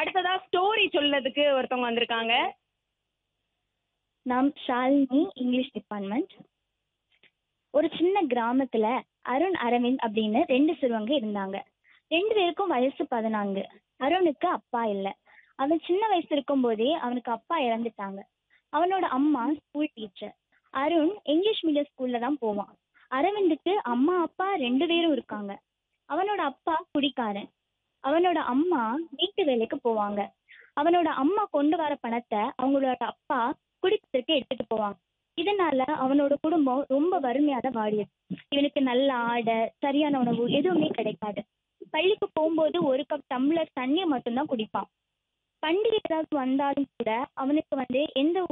அடுத்ததா ஸ்டோரி சொல்லதுக்கு ஒருத்தவங்க வந்திருக்காங்க நாம் ஷாலினி இங்கிலீஷ் டிபார்ட்மெண்ட் ஒரு சின்ன கிராமத்துல அருண் அரவிந்த் அப்படின்னு ரெண்டு சிறுவங்க இருந்தாங்க ரெண்டு பேருக்கும் வயசு பதினான்கு அருணுக்கு அப்பா இல்லை அவன் சின்ன வயசு இருக்கும்போதே அவனுக்கு அப்பா இறந்துட்டாங்க அவனோட அம்மா school teacher Arun English medium ஸ்கூல்ல தான் போவான் அரவிந்துக்கு அம்மா அப்பா ரெண்டு பேரும் இருக்காங்க அவனோட அப்பா குடிக்காரன் அவனோட அம்மா வீட்டு வேலைக்கு போவாங்க அவனோட அம்மா கொண்டு வர பணத்தை அவங்களோட அப்பா குடிக்கிறதுக்கு எடுத்துட்டு போவாங்க இதனால அவனோட குடும்பம் ரொம்ப வறுமையால வாடியது இவனுக்கு நல்ல ஆடை சரியான உணவு எதுவுமே கிடைக்காது பள்ளிக்கு போகும்போது ஒரு கப் டம்ளர் தண்ணியை மட்டும்தான் குடிப்பான் பண்டிகை ஏதாவது வந்தாலும் கூட அவனுக்கு வந்து எந்த